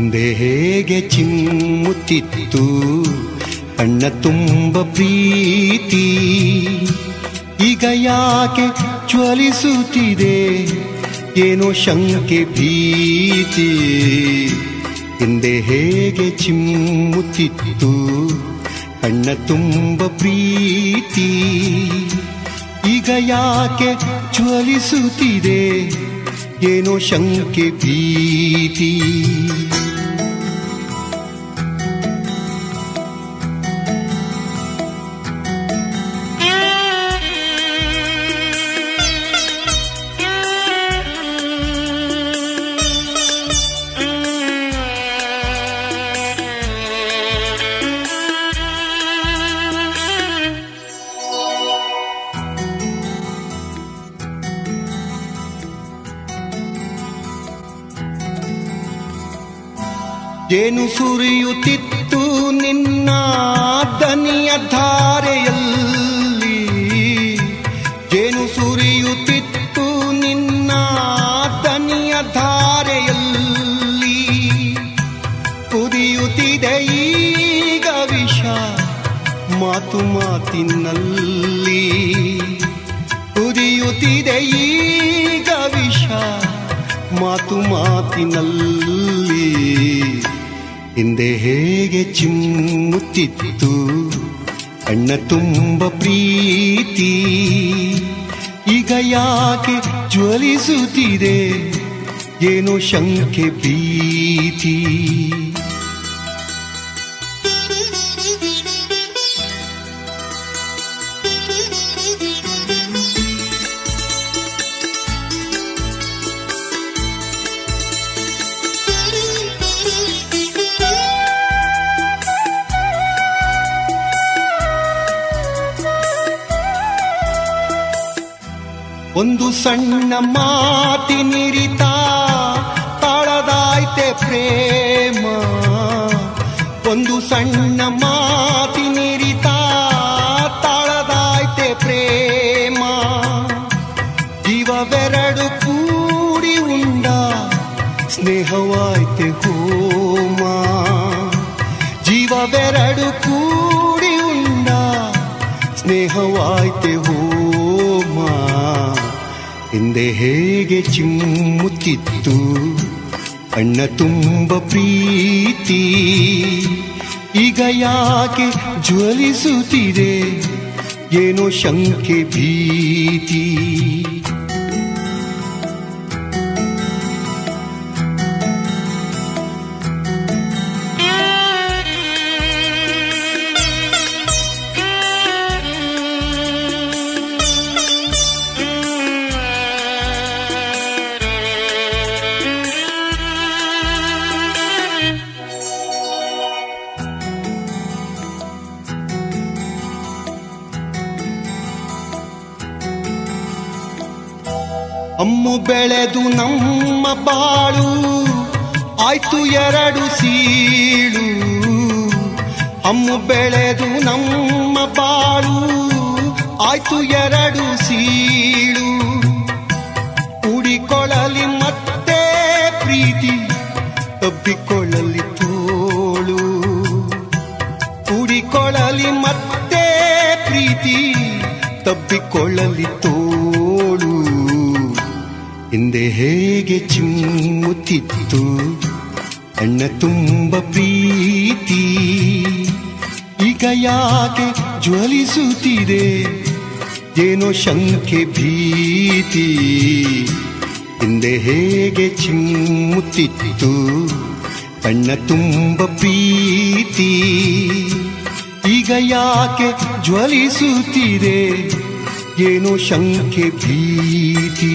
ಹಿಂದೆ ಹೇಗೆ ಚಿಮ್ಮುತ್ತಿತ್ತು ಕಣ್ಣ ತುಂಬ ಪ್ರೀತಿ ಈಗ ಯಾಕೆ ಜ್ವಲಿಸುತ್ತಿದೆ ಏನೋ ಶಂಕೆ ಭೀತಿ ಹಿಂದೆ ಹೇಗೆ ಚಿಮ್ಮುತ್ತಿತ್ತು ಕಣ್ಣ ತುಂಬ ಪ್ರೀತಿ ಈಗ ಯಾಕೆ ಜ್ವಲಿಸುತ್ತಿದೆ ಏನೋ ಶಂಕೆ ಭೀತಿ ಜೇನು ಸುರಿಯುತ್ತಿತ್ತು ನಿನ್ನ ದನಿಯ ಧಾರೆಯಲ್ಲಿ ಜೇನು ಸುರಿಯುತ್ತಿತ್ತು ನಿನ್ನ ದನಿಯ ಧಾರೆಯಲ್ಲಿ ಕುದಿಯುತ್ತಿದೆ ಈಗ ವಿಷ ಮಾತು ಮಾತಿನಲ್ಲಿ ಕುದಿಯುತ್ತಿದೆ ಈಗ ವಿಷ ಮಾತು ಮಾತಿನಲ್ಲಿ ಹಿಂದೆ ಹೇಗೆ ಚಿಮ್ಮುತ್ತಿತ್ತು ಅಣ್ಣ ತುಂಬ ಪ್ರೀತಿ ಈಗ ಯಾಕೆ ಜ್ವಲಿಸುತ್ತಿದೆ ಏನೋ ಶಂಕೆ ಭೀತಿ ಒಂದು ಸಣ್ಣ ಮಾತಿನಿರಿತ ತಾಳದಾಯ್ತೆ ಪ್ರೇಮ ಒಂದು ಸಣ್ಣ ಮಾತಿನಿರಿತ ತಾಳದಾಯ್ತೆ ಪ್ರೇಮ ಜೀವವೆರಡು ಕೂಡಿ ಉಂಡ ಸ್ನೇಹವಾಯ್ತೆ ಹೋಮ ಜೀವವೆರಡು ಕೂಡಿ ಉಂಡ ಸ್ನೇಹವಾಯ್ತೆ ಹೋಮ ಹಿಂದೆ ಹೇಗೆ ಚಿಮ್ಮುತ್ತಿತ್ತು ಅಣ್ಣ ತುಂಬ ಪ್ರೀತಿ ಈಗ ಯಾಕೆ ಜ್ವಲಿಸುತ್ತಿದೆ ಏನೋ ಶಂಕೆ ಭೀತಿ ಅಮ್ಮು ಬೆಳೆದು ನಮ್ಮ ಬಾಳು ಆಯ್ತು ಎರಡು ಸೀಳು ಅಮ್ಮು ಬೆಳೆದು ನಮ್ಮ ಬಾಳು ಆಯ್ತು ಎರಡು ಸೀಳು ಕೂಡಿಕೊಳ್ಳಲಿ ಮತ್ತೆ ಪ್ರೀತಿ ತಬ್ಬಿಕೊಳ್ಳಲಿ ತೋಳು ಕೂಡಿಕೊಳ್ಳಲಿ ಮತ್ತೆ ಪ್ರೀತಿ ತಬ್ಬಿಕೊಳ್ಳಲಿ ತೋಳು ಹಿಂದೆ ಹೇಗೆ ಚಿಮ್ಮುತ್ತಿತ್ತು ಅಣ್ಣ ತುಂಬ ಪ್ರೀತಿ ಈಗ ಯಾಕೆ ಜ್ವಲಿಸುತ್ತಿದೆ ಏನೋ ಶಂಕೆ ಭೀತಿ ಹಿಂದೆ ಹೇಗೆ ಚಿಮ್ಮುತ್ತಿತ್ತು ಅಣ್ಣ ತುಂಬ ಪ್ರೀತಿ ಈಗ ಯಾಕೆ ಜ್ವಲಿಸುತ್ತಿದೆ ಏನೋ ಶಂಕೆ ಭೀತಿ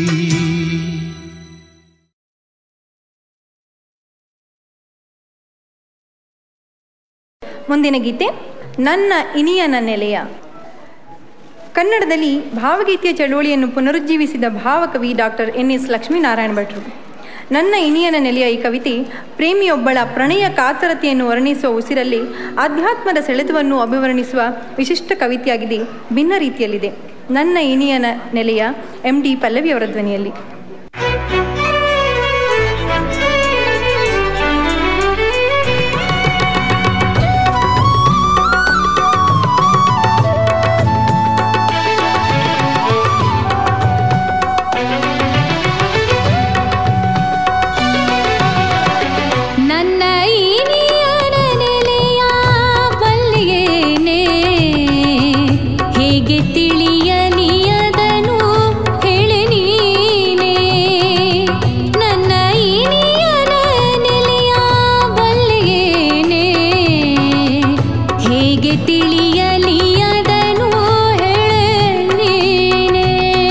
ಮುಂದಿನ ಗೀತೆ ನನ್ನ ಇನಿಯನ ನೆಲೆಯ ಕನ್ನಡದಲ್ಲಿ ಭಾವಗೀತೆಯ ಚಳುವಳಿಯನ್ನು ಪುನರುಜ್ಜೀವಿಸಿದ ಭಾವಕವಿ ಡಾಕ್ಟರ್ ಎನ್ ಎಸ್ ಲಕ್ಷ್ಮೀನಾರಾಯಣ ಭಟ್ರು ನನ್ನ ಇನಿಯನ ನೆಲೆಯ ಈ ಕವಿತೆ ಪ್ರೇಮಿಯೊಬ್ಬಳ ಪ್ರಣಯ ಕಾತರತೆಯನ್ನು ವರ್ಣಿಸುವ ಉಸಿರಲ್ಲಿ ಆಧ್ಯಾತ್ಮದ ಸೆಳೆತವನ್ನು ಅಭಿವರ್ಣಿಸುವ ವಿಶಿಷ್ಟ ಕವಿತೆಯಾಗಿದೆ ಭಿನ್ನ ರೀತಿಯಲ್ಲಿದೆ ನನ್ನ ಇನಿಯನ ನೆಲೆಯ ಎಂ ಡಿ ಪಲ್ಲವಿಯವರ ಧ್ವನಿಯಲ್ಲಿ Thank you. ತಿಳಿಯಲಿ ಅದನು ಹೇಳೆ ನೀನೇ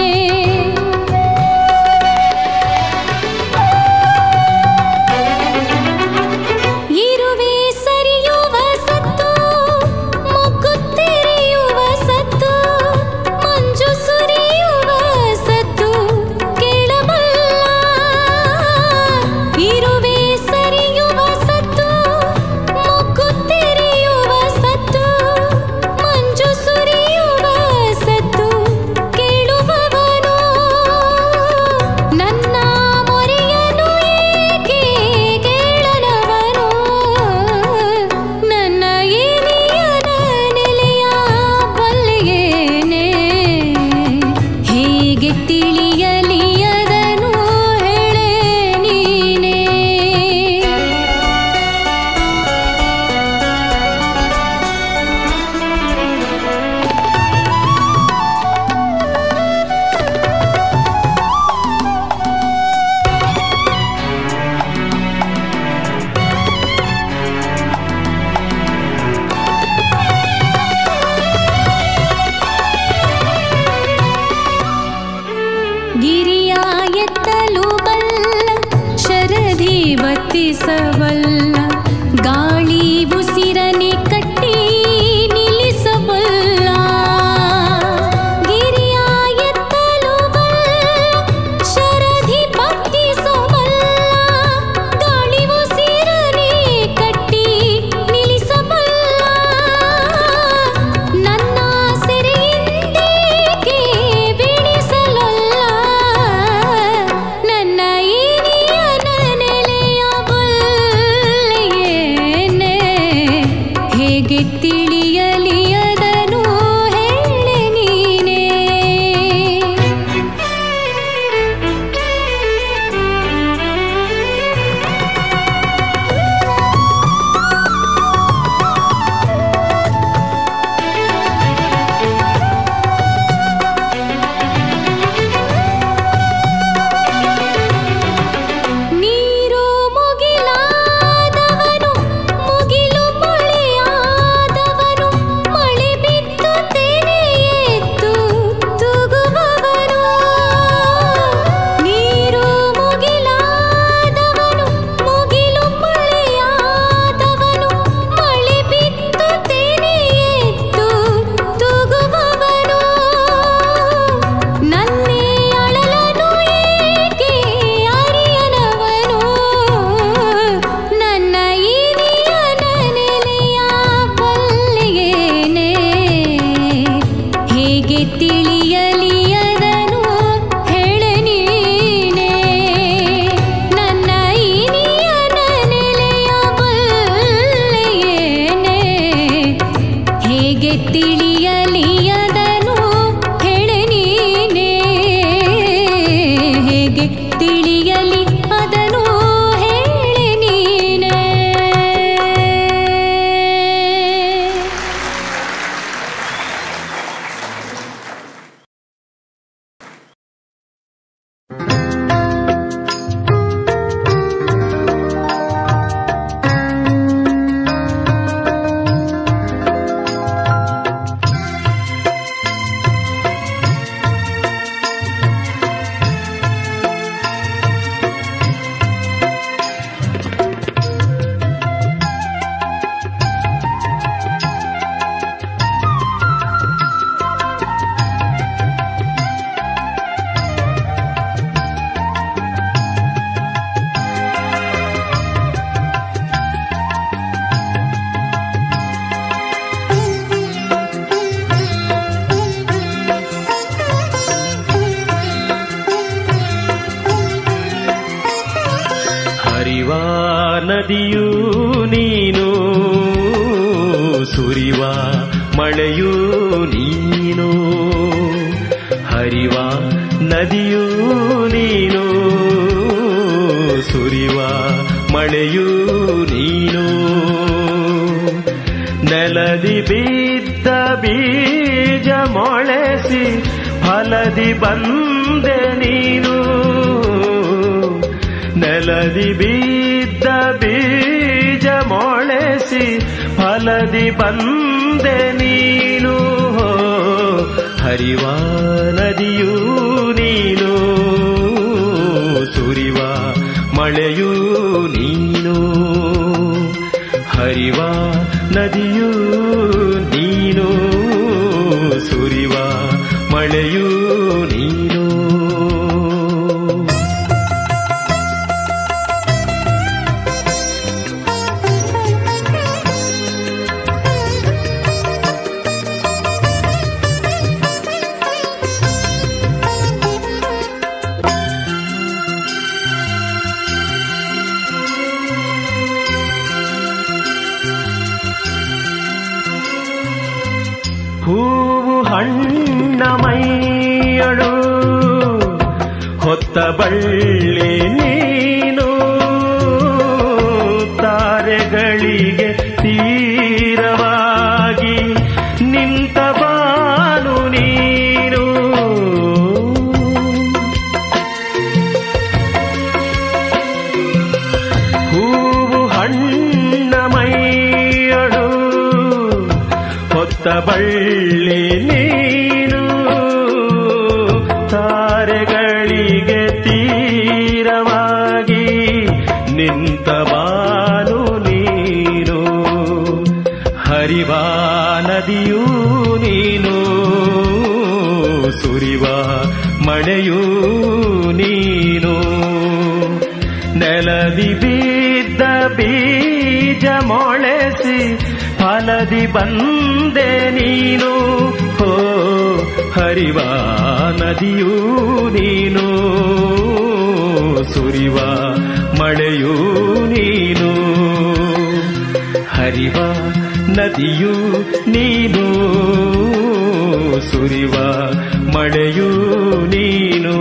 ಇರುವೆ ಸರಿಯುವ ಸತ್ತು ಮುಗ್ಗುತ್ತಿರಿಯುವ ಸತ್ತು ಮಂಜು ಸುರಿಯುವ ಸತ್ತು ಕೇಳಬಲ್ಲ ಇರುವೆ ಸರಿಯುವ ಸತ್ತು ಮುಗ್ಗುತ್ತಿರಿಯುವ ಸತ್ತು ಮಂಜು ಸುರಿಯುವ ಸತ್ತು ಕೇಳುವವನು ನನ್ನ ಮೊರೆಯನು ಏಕೆ ಕೇಳನವನು ನನ್ನ ಏನಿಯನ ನೆಲೆಯ ಬಲ್ಲೆಯೇನೆ ಹೇಗೆ ತಿಳಿಯಲಿ ಅದನು ಹೇಳೆ ನೀನೇ ಗಿರಿಯ ಎತ್ತಲು ಬಲ್ಲ ಶರದಿ ವರ್ತಿಸಬಲ್ಲ ಗಾಳಿ ಉಸಿರನೆ ಕಟ್ಟಿ ನಿಲ್ಲಿಸಬಲ್ಲ ಗಿರಿಯ ಎತ್ತಲು ಬಲ್ಲ ಶರದಿ ಭಕ್ತಿಸಬಲ್ಲ ಗಾಳಿ ಉಸಿರನೆ ಕಟ್ಟಿ ನಿಲ್ಲಿಸಬಲ್ಲ ನನ್ನ ಸೆರೆಯಿಂದೇಕೆ ಬಿಡಿಸಲಲ್ಲ ನನ್ನ ಏನಿಯನ ನೆಲೆಯ ಬಲ್ಲೆಯೇನೆ ಹೇಗೆ ತಿಳಿಯಲಿ ಅದನು ಹೇಳೆ ನೀನೇ ನೀರು ಮುಗಿಲಾದವನು ಮುಗಿಲು ಮಳೆಯಾದವನು ಮಳೆ ಬಿದ್ದು ತೆರೆ ಎದ್ದು ತೂಗುವವನು ನೀರು ಮುಗಿಲಾದವನು ಮುಗಿಲು ಮಳೆಯಾದವನು ಮಳೆ ಬಿದ್ದು ತೆರೆ ಎದ್ದು ತೂಗುವವನು ನನ್ನೇ ಅಳಲನು ಏಕೆ ಅರಿಯನವನು ನನ್ನ ಇನಿಯನ ನೆಲೆಯ ಬಲ್ಲೆಯೇನೆ ಹೇಗೆ ತಿಳಿಯಲಿ ಅದನು ಹೇಳೆ ನೀನೇ ನನ್ನ ಇನಿಯನ ನೆಲೆಯ ಬಲ್ಲೆಯೇನೆ ಹೇಗೆ ತಿಳಿಯಲಿ ಅದನು ಹೇಳೆ ನೀನೇ ಹೇಗೆ ತಿಳಿಯಲಿ ಅದನು ಹೇಳೆ ನೀನೇ ಹರಿವ ನದಿಯೂ ನೀನು ಸುರಿವ ಮಳೆಯೂ ನೀನು ಹರಿವ ನದಿಯೂ ನೀನು ಸುರಿವ ಮಳೆಯೂ ನೀನು ನೆಲದಿ ಬಿದ್ದ ಬೀಜ ಮೊಳೆಸಿ ಫಲದಿ ಬಂದೆ ನೀನು ನೆಲದಿ ಬಿದ್ದ ಬೀಜ ಮೊಳೆಸಿ ಫಲದಿ ಬಂದ ಬಂದೆ ನೀನು ಹೋ, ಹರಿವ ನದಿಯೂ ನೀನು ಸುರಿವ ಮಳೆಯೂ ನೀನು ಹರಿವ ನದಿಯೂ ನೀನು ಸುರಿವ ಮಳೆಯೂ ನೀನು ಹೂವು ಹಣ್ಣ ಮೈಯಳು ಹೊತ್ತ ಬಳ್ಳಿ ನೀನು ತಾರೆಗಳಿಗೆ ತೀರವಾಗಿ ನಿಂತ ಬಾನು ನೀನು ಹೂವು ಹಣ್ಣ ಮೈಯಳು ಹೊತ್ತ ಬಳ್ಳಿ ನೀನು ತಾರೆಗಳಿಗೆ ತೀರವಾಗಿ ನಿಂತ ಬಾನು ನೀನು ಹರಿವ ನದಿಯೂ ನೀನು ಸುರಿವ ಮಳೆಯೂ ನೀನು ನೆಲದಿ ಬಿದ್ದ ಬೀಜ ಮೊಳೆಸಿ ಫಲದಿ ಬಂದೆ ನೀನು ಹೋ ಹರಿವ ನದಿಯೂ ನೀನು ಸುರಿವ ಮಳೆಯೂ ನೀನು ಹರಿವ ನದಿಯೂ ನೀನು ಸುರಿವ ಮಳೆಯೂ ನೀನು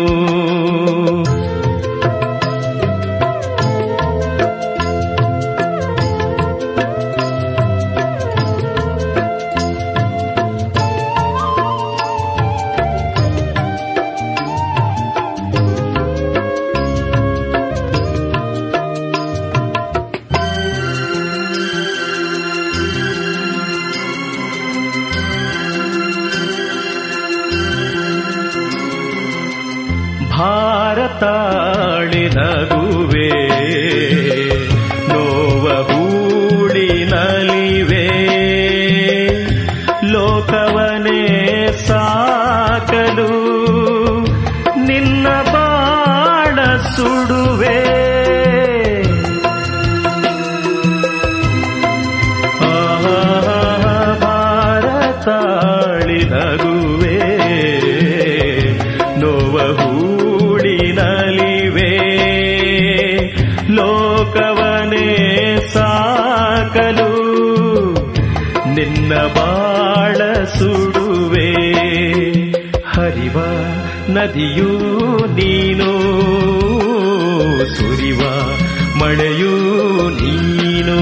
ಭಾರತಾಳಿ ನಗುವೆ ನೋವ ಹೂಳಿ ನಲಿವೆ ಲೋಕವನೇ ಸಾಕಲು ನಿನ್ನ ಬಾಣ ಸುಡುವೆ ಭಾರತಾಳಿ ನಗುವೆ ನೋವ ಹೂಳಿ ನಲಿವೆ ಲೋಕವನೇ ಸಾಕಲು ನಿನ್ನ ಬಾಳ ಸುಡುವೆ ಹರಿವ ನದಿಯೂ ನೀನು ಸುರಿವ ಮಳೆಯೂ ನೀನು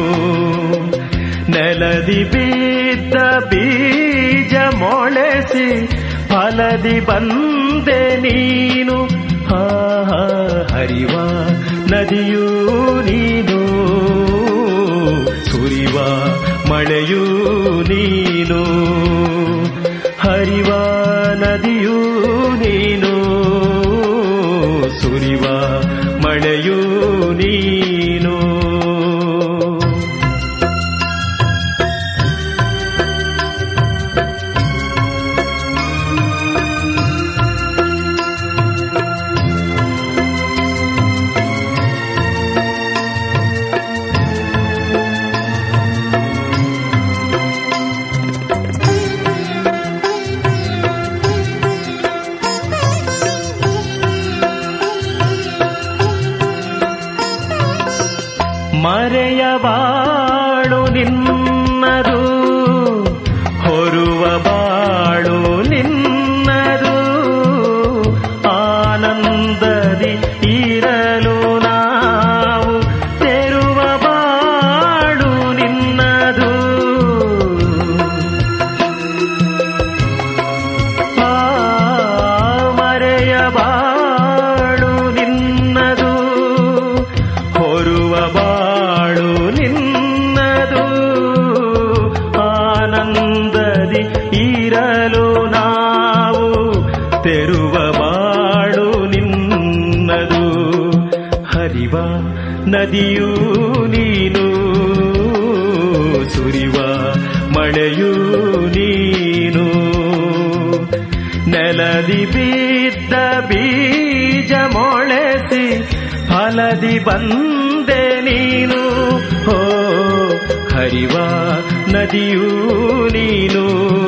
ನೆಲದಿ ಬಿದ್ದ ಬೀಜ ಮೊಳೆಸಿ ಫಲದಿ ಬಂದೆ ನೀನು ಹಾ ಹಾ, ಹರಿವ ನದಿಯೂ ನೀನು ಸುರಿವ ಮಳೆಯೂ ನೀನು ಹರಿವ ನದಿಯೂ ನೀನು ಸುರಿವ ಮಳೆಯೂ ನೀನು ಸಂಬಂಧದಿ ಇರಲು ನಾವು ತೆರುವ ಬಾಳು ನಿನ್ನದು ಹರಿವ ನದಿಯೂ ನೀನು ಸುರಿವ ಮಳೆಯೂ ನೀನು ನೆಲದಿ ಬಿದ್ದ ಬೀಜ ಮೊಳೆಸಿ ಫಲದಿ ಬಂದೆ ನೀನು ಹೋ ಹರಿವ ನದಿಯೂ ನೀನು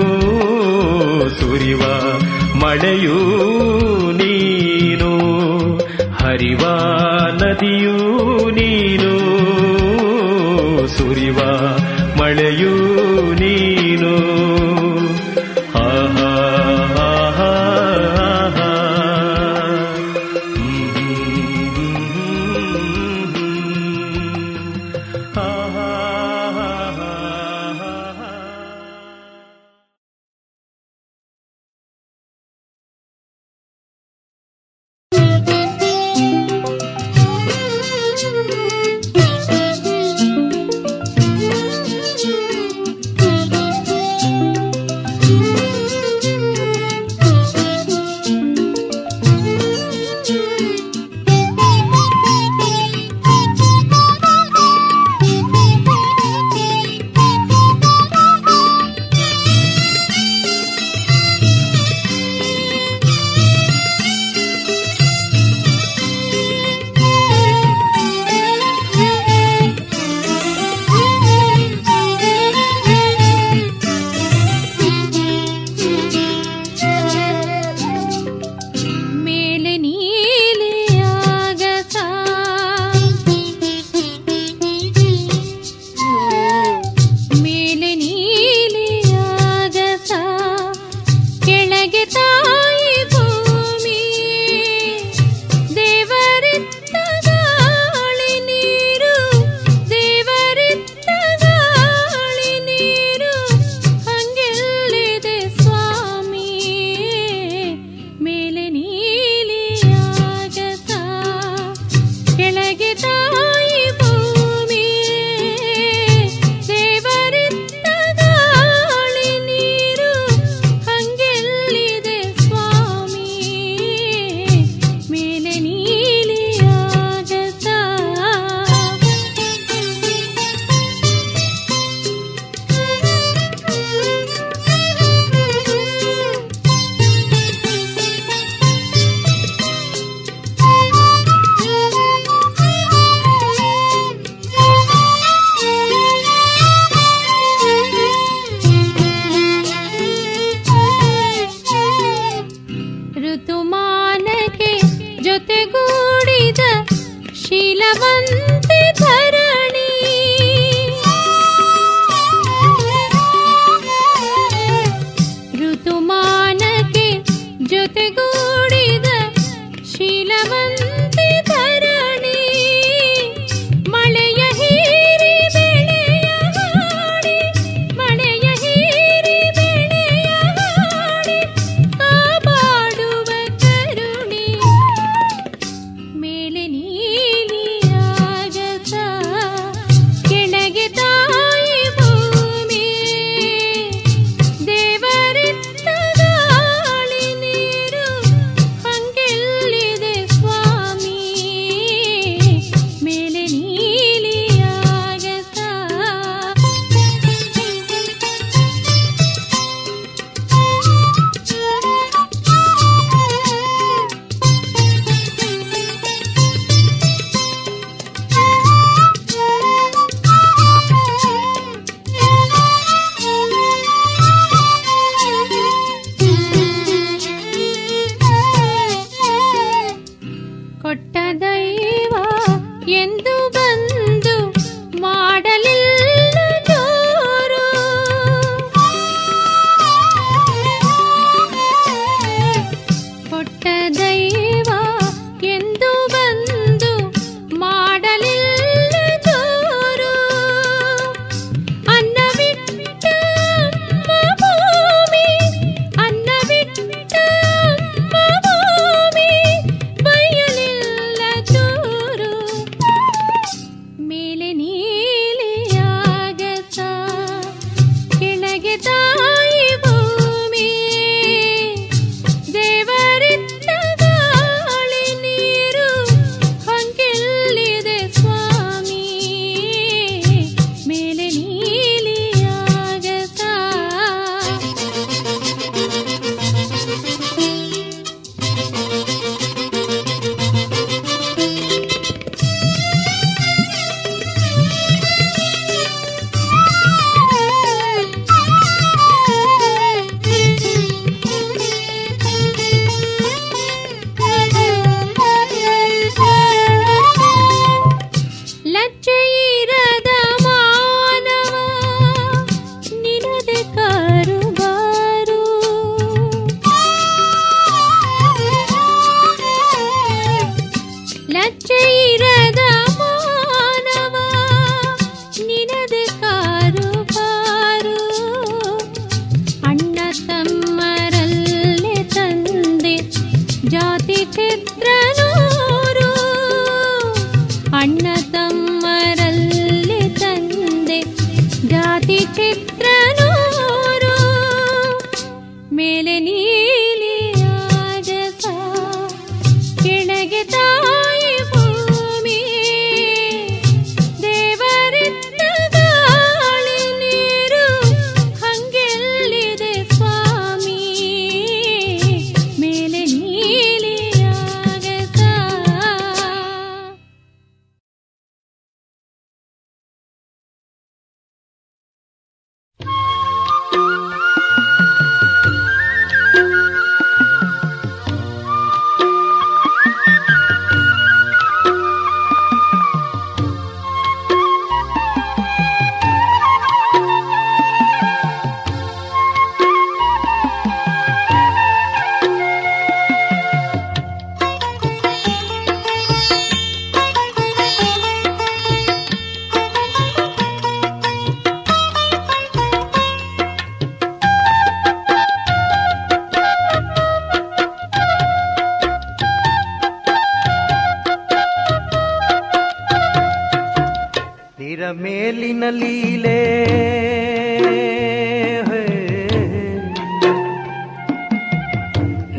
ಸುರಿವ ಮಳೆಯೂ ನೀನು ಹರಿವ ನದಿಯೂ ನೀನು ಸುರಿವ ಮಳೆಯೂ ನೀನು ಆಹಾ ಆಹಾ ಆಹಾ. ಹ್ಮ್, ಹ್ಮ್, ಹ್ಮ್. ಆಹಾ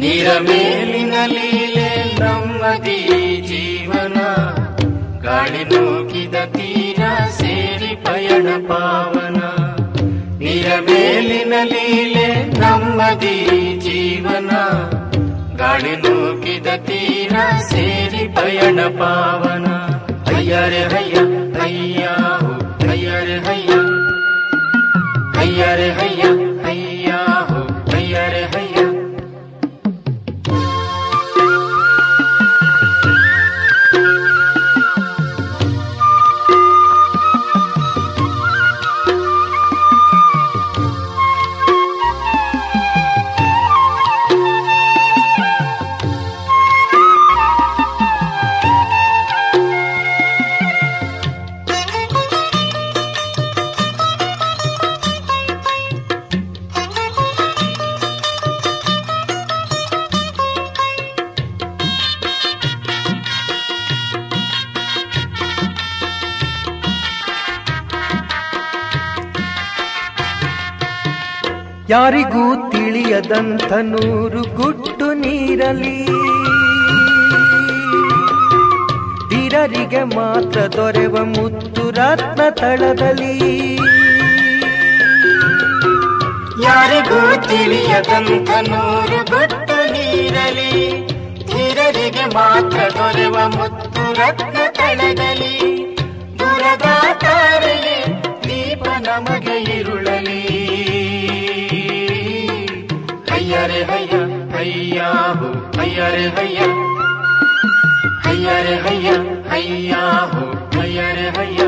ನೀರ ಮೇಲಿನ ಲೀಲೆ ನಮ್ಮದಿ ಜೀವನ ಗಾಳಿ ನೂಕಿದ ತೀರ ಸೇರಿ ಪಯಣ ಪಾವನ ನೀರ ಮೇಲಿನ ಲೀಲೆ ನಮ್ಮದಿ ಜೀವನ ಗಾಳಿ ನೂಕಿದ ತೀರ ಸೇರಿ ಪಯಣ ಪಾವನ ಅಯ್ಯರೆ ಹಯ್ಯ ಹಯ್ಯ ಹೋ, ಅಯ್ಯರೆ ಹಯ್ಯ ಅಯ್ಯರೆ ಹಯ್ಯ ಹಯ್ಯ ಹೋ, ಅಯ್ಯರೆ ಹಯ್ಯ ಯಾರಿಗೂ ತಿಳಿಯದಂಥ ನೂರು ಗುಟ್ಟು ನೀರಲಿ ಧೀರರಿಗೆ ಮಾತ್ರ ದೊರೆವ ಮುತ್ತು ರತ್ನ ತಳದಲ್ಲಿ ಯಾರಿಗೂ ತಿಳಿಯದಂತ ನೂರು ಗುಟ್ಟು ನೀರಲಿ ಧೀರರಿಗೆ ಮಾತ್ರ ದೊರೆವ ಮುತ್ತು ರತ್ನ ತಳದಲ್ಲಿ ದೂರದ ತಾರೆಗೆ ದೀಪ ನಮಗೆ ಇರುಳಲಿ ಹಯ್ಯರೆ ಹಯ್ಯ ಹಯ್ಯ ಹೋ ಹಯ್ಯರೆ ಹಯ್ಯ ಹಯ್ಯರೆ ಹಯ್ಯ ಹಯ್ಯ ಹೋ ಹಯ್ಯರೆ ಹಯ್ಯ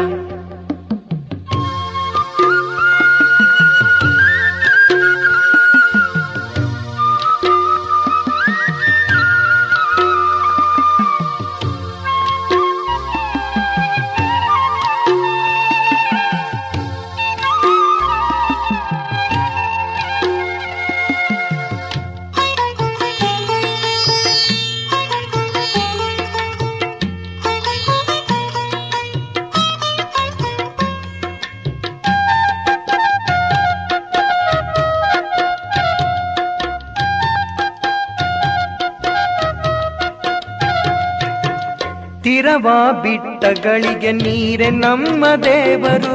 ತಿರವ ಬಿಟ್ಟಗಳಿಗೆ ನೀರೆ ನಮ್ಮ ದೇವರು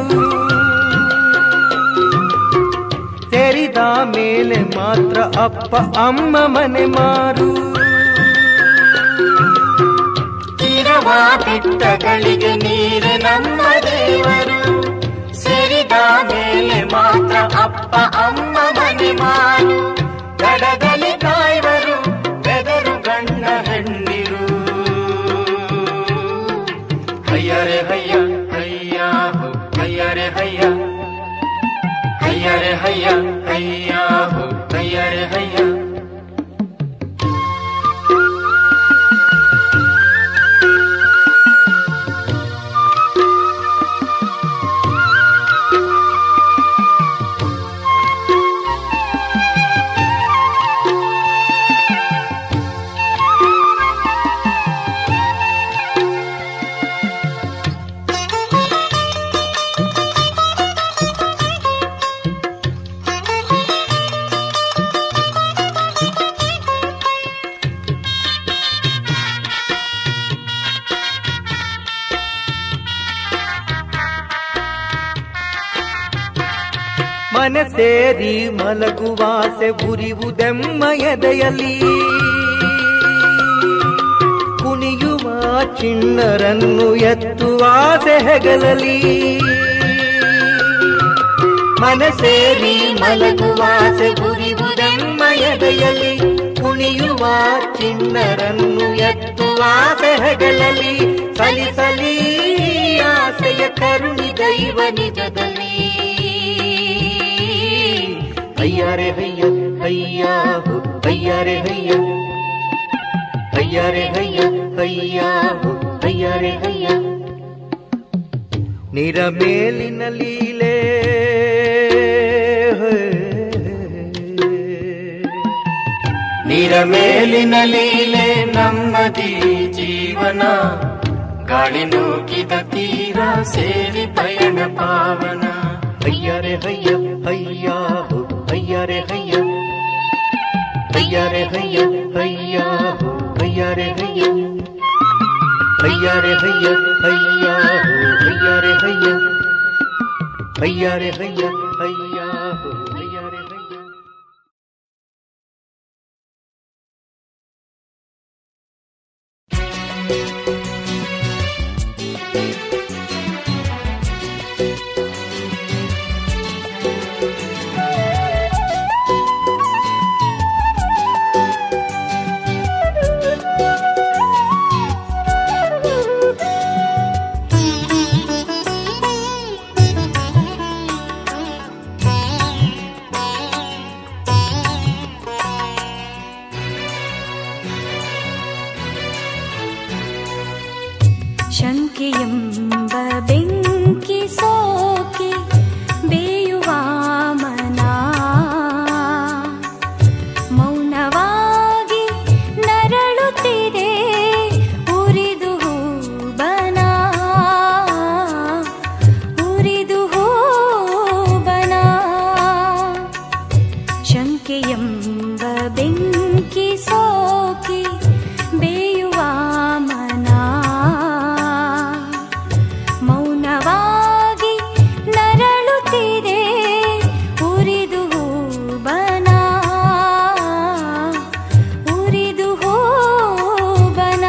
ತೆರಿದ ಮೇಲೆ ಮಾತ್ರ ಅಪ್ಪ ಅಮ್ಮ ಮನೆ ಮಾರು ತೀರವ ಬಿಟ್ಟಗಳಿಗೆ ನೀರು ನಮ್ಮ ದೇವರು ಸೇರಿದ ಮೇಲೆ ಮಾತ್ರ ಅಪ್ಪ ಅಮ್ಮ ಮನೆ ಮಾರು ಗಡದಲ್ಲಿ ಕಾಯ್ವರು ಬೆದರು ಗಂಡ ಹೆಣ್ಣಿರು ಹಯ್ಯರೆ ಹಯ್ಯ ಹಯ್ಯ ಹೋ ಹಯ್ಯರೆ ಹಯ್ಯ ಹಯ್ಯರೆ ಹಯ್ಯ ಹಯ್ಯ ಹೋ ಹಯ್ಯರೆ ಹಯ್ಯ ಮನೆ ಸೇರಿ ಮಲಗುವಾಸೆ ಉರಿವುದೆಮ್ಮ ಎದೆಯಲ್ಲಿ ಕುಣಿಯುವ ಚಿಣ್ಣರನ್ನು ಎತ್ತುವಾಸೆ ಹೆಗಲಲಿ ಮನೆ ಸೇರಿ ಮಲಗುವಾಸೆ ಉರಿವುದೆಮ್ಮ ಎದೆಯಲ್ಲಿ ಕುಣಿಯುವ ಚಿಣ್ಣರನ್ನು ಎತ್ತುವಾಸೆ ಹೆಗಲಲಿ ಸಲಿಸಲಿ ಆಸೆಯ ಕರುಣಿ ದೈವ ನಿಜದಲ್ಲಿ ಅಯ್ಯಾರೆ ಹಯ್ಯ ಹಯ್ಯ ಹೋ, ಅಯ್ಯಾರೆ ಹಯ್ಯ ಅಯ್ಯಾರೆ ಹಯ್ಯ ಹಯ್ಯ ಹೋ, ಅಯ್ಯಾರೆ ಹಯ್ಯ ನಿರ ಮೇಲಿನ ಲೀಲೆ ನೀರ ಮೇಲಿನ ಲೀಲೆ ನಮ್ಮದಿ ಜೀವನ ಗಾಳಿ ನೂಕಿದ ತೀರ ಸೇರಿ ಪಯಣ ಪಾವನ ಅಯ್ಯಾರೆ ಹಯ್ಯ ಹಯ್ಯ ಹೋ, ಅಯ್ಯಾರೆ ಹಯ್ಯ ಹಯ್ಯ ರೇ ಹಯ್ಯ ಹಯ್ಯ ಹೋ ಹಯ್ಯ ರೇ ಹಯ್ಯ ಹಯ್ಯ ರೇ ಹಯ್ಯ ಹಯ್ಯ ಹೋ ಹಯ್ಯ ರೇ ಹಯ್ಯ ಹಯ್ಯ ರೇ ಹಯ್ಯ ಹಯ್ಯ ಹೋ ಹಯ್ಯ ರೇ ಹಯ್ಯ ಶಂಕೆಯೆಂಬ ಬೆಂಕಿ ಸೋಕಿ ಬೇಯುವ ಮನ ಮೌನವಾಗಿ ನರಳುತ್ತಿದೆ ಉರಿದು ಹೂಬನ ಉರಿದು ಹೂಬನ ಶಂಕೆಯೆಂಬ ಬೆಂಕಿ ಸೋಕಿ ಬೇಯುವ ಮನ ಮೌನವಾಗಿ ನರಳುತ್ತಿದೆ ಉರಿದು ಹೂಬನ ಉರಿದು ಹೂಬನ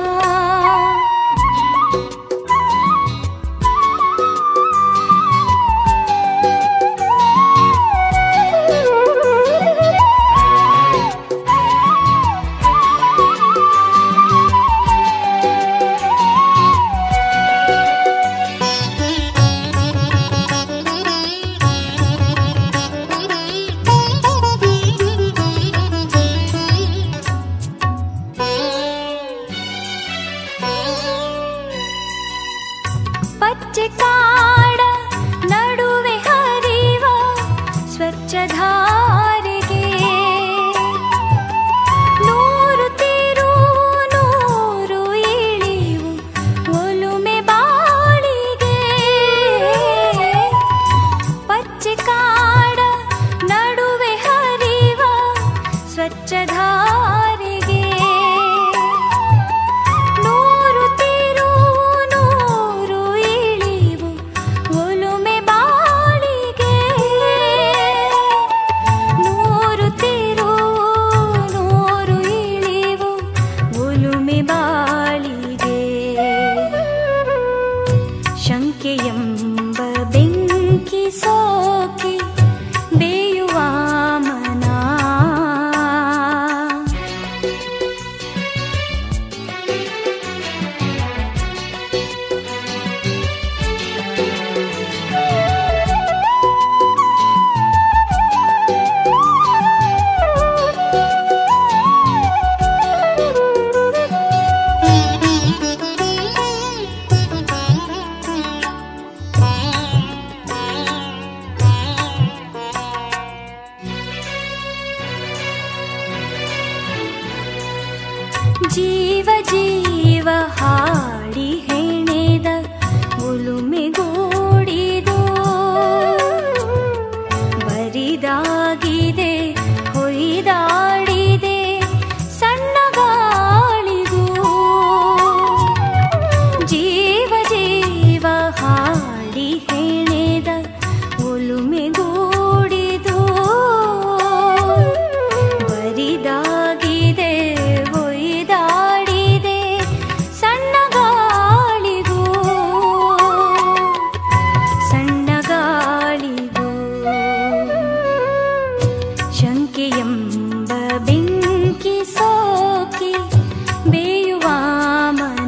ಪಚ್ಚೆ ಕಾಡ ನಡುವೆ ಹರಿವ ಸ್ವಚ್ಛಧಾರೆಗೆ ನೂರು ತಿರುವು ನೂರು ಇಳಿವು ಒಲುಮೆ ಬಾಳಿಗೆ ಪಚ್ಚೆ ಕಾಡ ನಡುವೆ ಹರಿವ ಸ್ವಚ್ಛಧಾರೆಗೆ ನೂರು ತಿರುವು ನೂರು ಇಳಿವು ಒಲುಮೆ ಬಾಳಿಗೆ ನೂರು ತಿರುವು ನೂರು ಇಳಿವು ಒಲುಮೆ ಬಾಳಿಗೆ ಶಂಕೆಯೆಂಬ ಬೆಂಕಿ ಸೋಕಿ ಬೇಯುವ ಮನ ಜೀವ ಜೀವ ಹಾಡಿ ಹೆಣೆದ ಉಲುಮೆಗೂಡಿದು ಬರಿದಾಗಿದೆ ಹೊಯ್ದಾಡಿದೆ ಸಣ್ಣ ಗಾಳಿಗೂ ಜೀವ ಜೀವ ಹಾಡಿ ಹೆಣೆದ ಒಲುಮೆಗೂಡಿದು ಬರಿದಾಗಿದೆ ಒಯ್ದಾಡಿದೆ ಸಣ್ಣ ಗಾಳಿಗೂ ಸಣ್ಣ ಗಾಳಿಗೂ ಶಂಕೆಯೆಂಬ ಬೆಂಕಿ ಸೋಕಿ ಬೇಯುವ ಮನ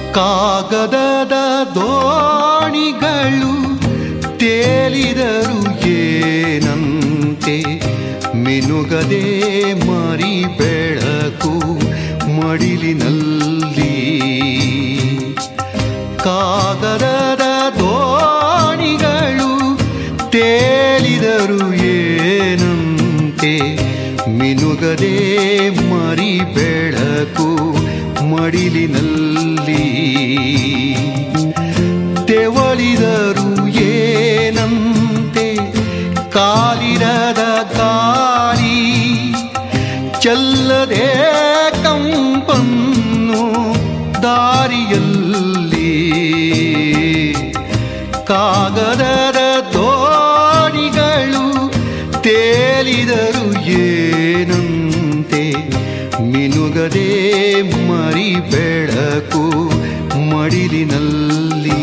ಕಾಗದದ ದೋಣಿಗಳು ತೇಲಿದರು ಏನಂತೆ ಮಿನುಗದೆ ಮರಿ ಬೆಳಕು ಮಡಿಲಿನಲ್ಲಿ ಕಾಗದದ ದೋಣಿಗಳು ತೇಲಿದರು ಏನಂತೆ ಮಿನುಗದೆ ಮರಿ ಬೆಳಕು ಮಡಿಲಿನಲ್ಲಿ ತೆವಳಿದರು ಏನಂತೆ ಕಾಲಿರದ ಗಾಳಿ ಚಲ್ಲದೆ ಕಂಪನ್ನು ದಾರಿಯಲ್ಲಿ ಕಾಗದದ ದೋಣಿಗಳು ತೇಲಿದರು ಏನಂತೆ ಮಿನುಗದೆ ಮರಿ ಬೆಳಕು ಮಡಿಲಿನಲ್ಲಿ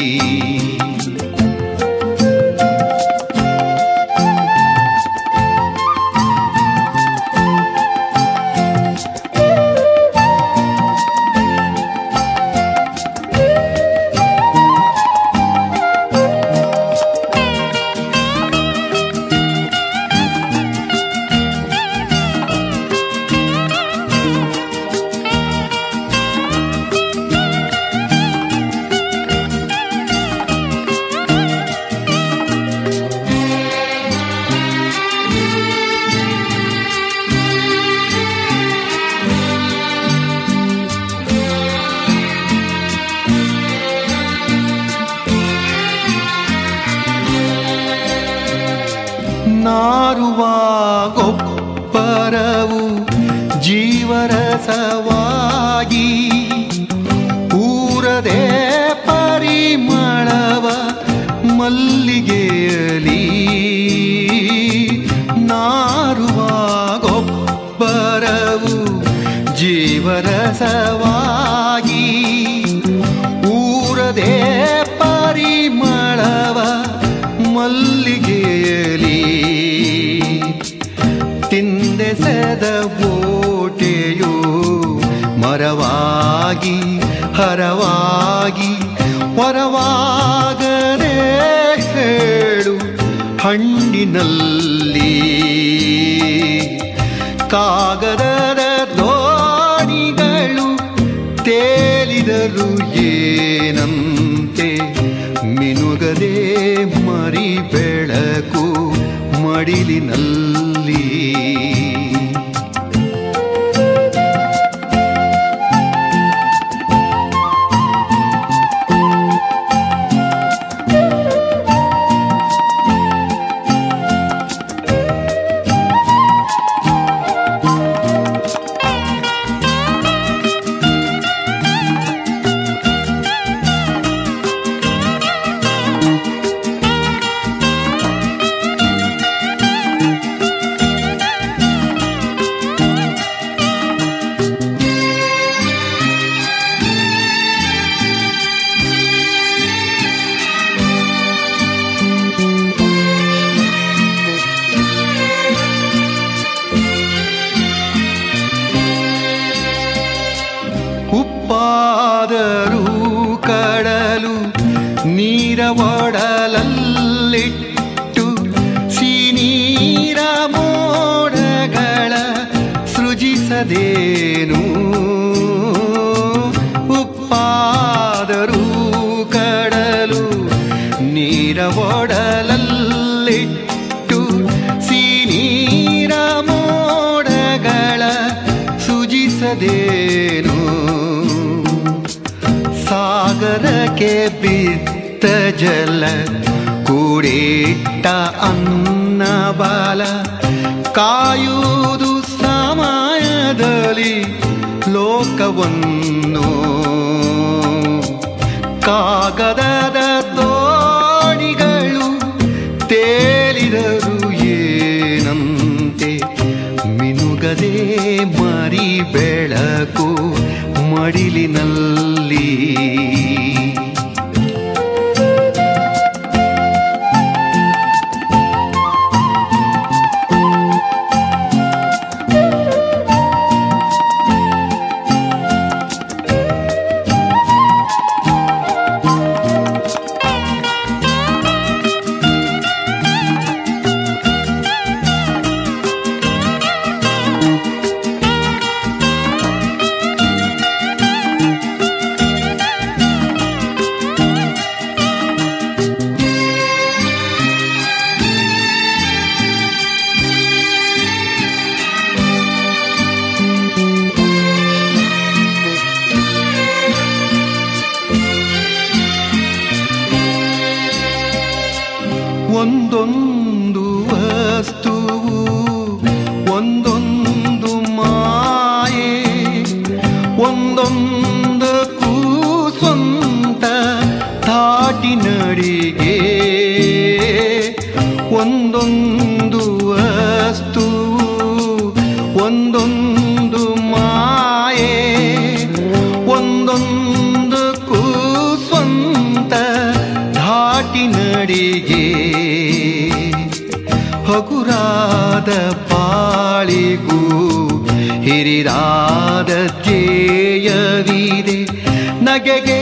ನಾರುವ ಗೊಬ್ಬರವು ಜೀವರಸವಾಗಿ ಊರದೆ ಪರಿಮಳವ ಮಲ್ಲಿಗೆಯಲಿ ನಾರುವ ಗೊಬ್ಬರವು ಜೀವರಸವಾಗಿ ಊರದೆ ಪರಿಮಳವ ಮಲ್ಲಿಗೆಯಲಿ ತಿಂದೆಸೆದ ಓಟೆಯು ಮರವಾಗಿ ಹರವಾಗಿ ಹೊರವಾಗದೆ ಹೇಳು ಹಣ್ಣಿನಲ್ಲಿ ಕಾಗದದ ದೋಣಿಗಳು ತೇಲಿದರು ಏನಂತೆ ಮಿನುಗದೆ ಮರಿ ಬೆಳಕು ಮಡಿಲಿನಲ್ಲಿ ಉಪ್ಪಾದರೂ ಕಡಲು ನೀರ ಒಡಲಲ್ಲಿಟ್ಟು ಸಿನೀರ ಮೋಡಗಳ ಸೃಜಿಸದೇನು ಉಪ್ಪಾದರೂ ಕಡಲು ನೀರ ಒಡಲಲ್ಲಿಟ್ಟು ಸಿನೀರ ಮೋಡಗಳ ಸೃಜಿಸದೇನು ಸಾಗರಕ್ಕೆ ಬಿದ್ದ ಜಲ ಕೂಡಿಟ್ಟ ಅನ್ನ ಬಾಲ ಕಾಯುವುದು ಸಮಯದಲ್ಲಿ ಲೋಕವನ್ನು ಕಾಗದದ ದೋಣಿಗಳು ತೇಲಿದರು ಏನಂತೆ ಮಿನುಗದೆ ಮರಿ ಬೆಳಕು ಮಡಿಲಿನಲ್ಲಿ ಒಂದೊಂದು ವಸ್ತುವು ಒಂದೊಂದು ಮಾಯೆ ಒಂದೊಂದಕ್ಕೂ ಸ್ವಂತ ತಾಟಿ ನಡಿಗೆ ಒಂದೊಂದು ವಸ್ತುವು ಒಂದೊಂದು ಮಾಯೆ ಒಂದೊಂದಕ್ಕೂ ಸ್ವಂತ ಧಾಟಿ ನಡಿಗೆ ಹಗುರಾದ ಪಾಳಿಗೂ ಹಿರಿದಾದ ಧ್ಯೇಯವಿದೆ ನಗೆಗೆ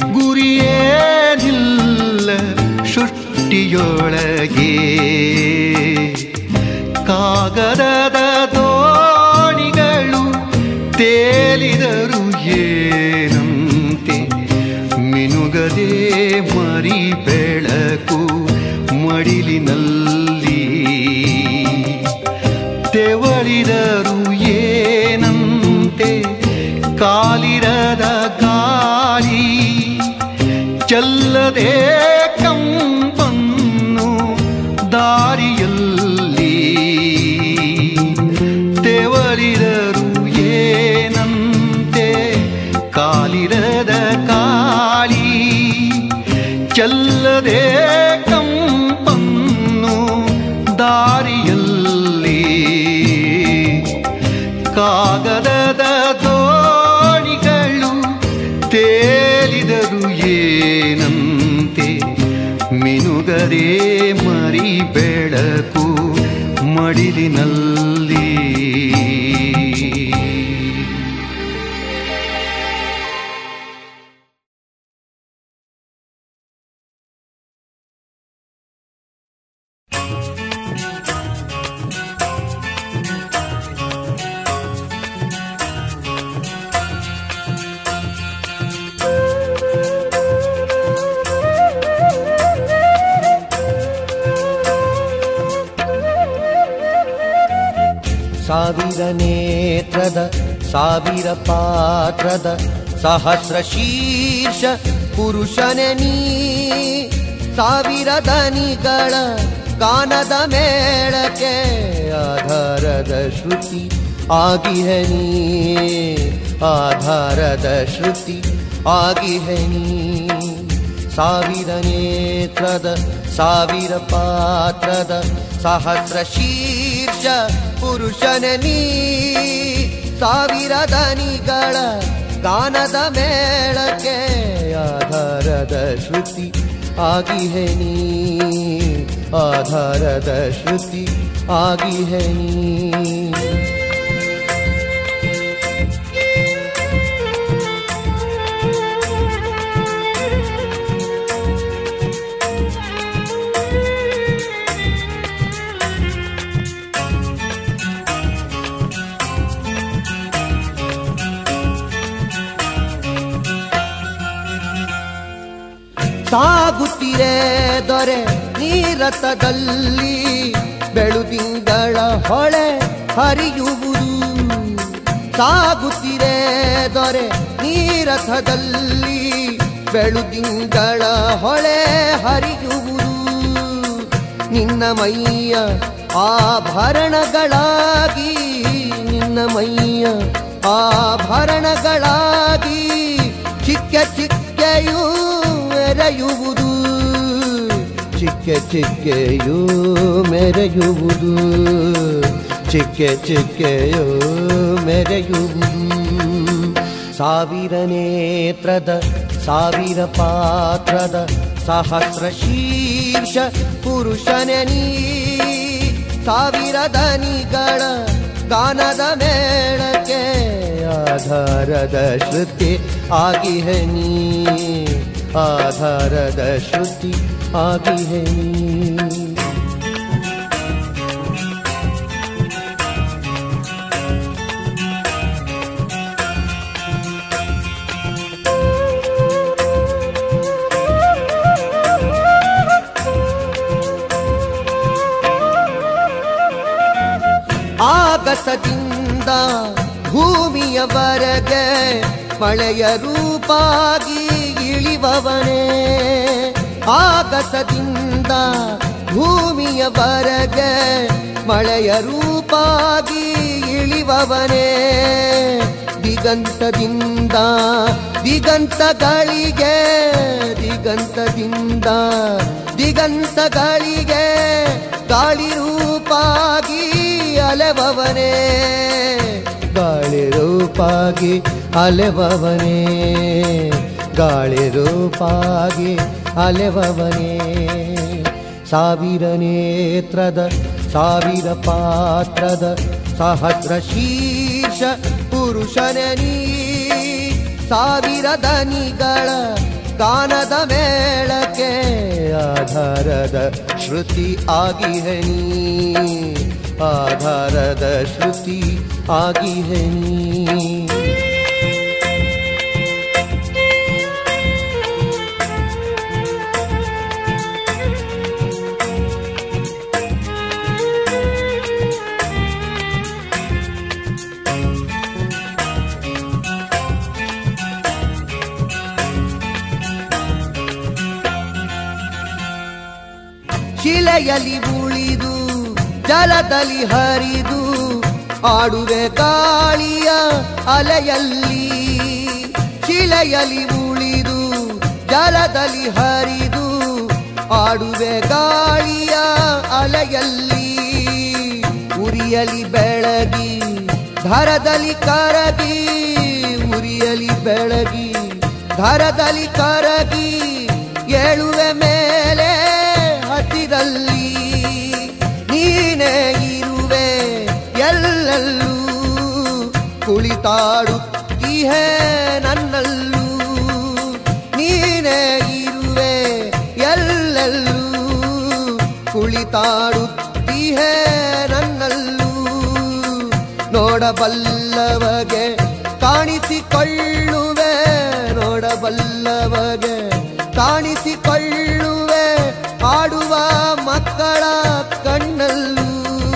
ಗುರಿಯೇನಿಲ್ಲ ಸೃಷ್ಟಿಯೊಳಗೆ ಕಾಗದದ ದೋಣಿಗಳು ತೇಲಿದರು ಏನಂತೆ ಮಿನುಗದೆ ಮರಿ ಬೆಳಕು ಮಡಿಲಿನಲ್ಲಿ ತೆವಳಿದರು ಏನಂತೆ ಕಾಲಿರದ ಗಾಳಿ ಚಲ್ಲದೆ ಕಂಪನ್ನು ದಾರಿಯಲ್ಲಿ ತೆವಳಿದರು ಏನಂತೆ ಕಾಲಿರದ ಕಾಳಿ ಚಲ್ಲದೆ ಕಂಪನ್ನು ದಾರಿಯಲ್ಲಿ ಕಾಗದದ ದೋಣಿಗಳು ತೇಲಿದರು ಏನಂತೆ ಮಿನುಗರೆ ಮರಿ ಬೆಳಕು ಮಡಿಲಿನಲ್ಲಿ ಸಾವಿರ ನೇತ್ರದ ಸಾವಿರ ಪಾತ್ರದ ಸಹಸ್ರ ಶೀರ್ಷ ಪುರುಷನೆ ನೀ ಸಾವಿರ ದನಿಗಳ ಗಾನದ ಮೇಳಕ್ಕೆ ಆಧಾರದ ಶ್ರುತಿ ಆಗಿಹೆ ನೀ ಆಧಾರದ ಶ್ರುತಿ ಆಗಿಹೆ ನೀ ಸಾವಿರ ನೇತ್ರದ ಸಾವಿರ ಪಾತ್ರದ ಸಹಸ್ರ ಶೀರ್ಷ ಪುರುಷನ ನೀ ಸಾವಿರ ದನಿಗಳ ಗಾನದ ಮೇಳಕ್ಕೆ ಆಧಾರದ ಶ್ರುತಿ ಆಗಿಹೆ ನೀ ಆಧಾರದ ಶ್ರುತಿ ಆಗಿಹೆ ನೀ ಸಾಗುತ್ತಿರೆ ದೊರೆ ನೀರತದಲ್ಲಿ ಬೆಳುದಿಂಗಳ ಹೊಳೆ ಹರಿಯುವುದು ಸಾಗುತ್ತಿರೆ ದೊರೆ ನೀರಥದಲ್ಲಿ ಬೆಳುದಿಂಗಳ ಹೊಳೆ ಹರಿಯುವುದು ನಿನ್ನ ಮೈಯ ಆಭರಣಗಳಾಗಿ ನಿನ್ನ ಮೈಯ ಆಭರಣಗಳಾಗಿ ಚಿಕ್ಕ ಚಿಕ್ಕೆಯೂ ಮೆರೆಯುವುದು ಚಿಕ್ಕ ಚಿಕ್ಕೆಯೂ ಮೆರೆಯುವುದು ಚಿಕ್ಕ ಚಿಕ್ಕೆಯೂ ಮೆರೆಯುವುದು ಸಾವಿರ ನೇತ್ರದ ಸಾವಿರ ಪಾತ್ರದ ಸಹಸ್ರ ಶೀರ್ಷ ಪುರುಷನೆ ನೀ ಸಾವಿರ ದನಿಗಳ ಗಾನದ ಮೇಳಕ್ಕೆ ಆಧಾರದ ಶ್ರುತಿ ಆಗಿಹೆ ನೀ ಆಧಾರದ ಶ್ರುತಿ ಆಗಿಹೆ ನೀ ಆಗಸದಿಂದ ಭೂಮಿಯವರೆಗೆ ಮಳೆಯ ರೂಪಾಗಿ ಇಳಿಬವನೇ ಆಗಸದಿಂದ ಭೂಮಿಯ ಬರಗೆ ಮಳೆಯ ರೂಪಾಗಿ ಇಳಿವವನೇ ದಿಗಂತದಿಂದ ದಿಗಂತಗಳಿಗೆ ದಿಗಂತದಿಂದ ದಿಗಂತಗಳಿಗೆ ಗಾಳಿ ರೂಪಾಗಿ ಅಲೆವವನೇ ಗಾಳಿ ರೂಪಾಗಿ ಅಲೆವವನೇ ಗಾಳಿ ರೂಪಾಗಿ ಅಲೆವವನೇ ಸಾವಿರ ನೇತ್ರದ ಸಾವಿರ ಪಾತ್ರದ ಸಹಸ್ರ ಶೀರ್ಷ ಪುರುಷನೇ ನೀ ಸಾವಿರ ದನಿಗಳ ಗಾನದ ಮೇಳಕ್ಕೆ ಆಧಾರದ ಶ್ರುತಿ ಆಗಿಹೆ ನೀ ಆಧಾರದ ಶ್ರುತಿ ಆಗಿಹೆ ನೀ ಶಿಲೆಯಲ್ಲಿ ಉಳಿದು ಜಲದಲ್ಲಿ ಹರಿದು ಆಡುವೆ ಗಾಳಿಯ ಅಲೆಯಲ್ಲಿ ಶಿಲೆಯಲ್ಲಿ ಉಳಿದು ಜಲದಲ್ಲಿ ಹರಿದು ಆಡುವೆ ಗಾಳಿಯ ಅಲೆಯಲ್ಲಿ ಉರಿಯಲಿ ಬೆಳಗಿ ಧರದಲ್ಲಿ ಕರಗಿ ಉರಿಯಲಿ ಬೆಳಗಿ ಧರದಲ್ಲಿ ಕರಗಿ ಏಳುವೆ ಮೇಲೆ ಹತ್ತಿರಲ್ಲಿ ನೀನೇ ಇರುವೆ ಎಲ್ಲೆಲ್ಲೂ ಕುಳಿತಾಡುತ್ತೀಹೆ ನನ್ನಲ್ಲೂ ನೀನೇ ಇರುವೆ ಎಲ್ಲೆಲ್ಲೂ ಕುಳಿತಾಡುತ್ತೀಹೆ ನನ್ನಲ್ಲೂ ನೋಡಬಲ್ಲವಗೆ ಕಾಣಿಸಿಕೊಳ್ಳುವೆ ನೋಡಬಲ್ಲವಗೆ ಕಾಣಿಸಿಕೊಳ್ಳುವೆ ಆಡುವ ಮಕ್ಕಳ ಕಣ್ಣಲ್ಲೂ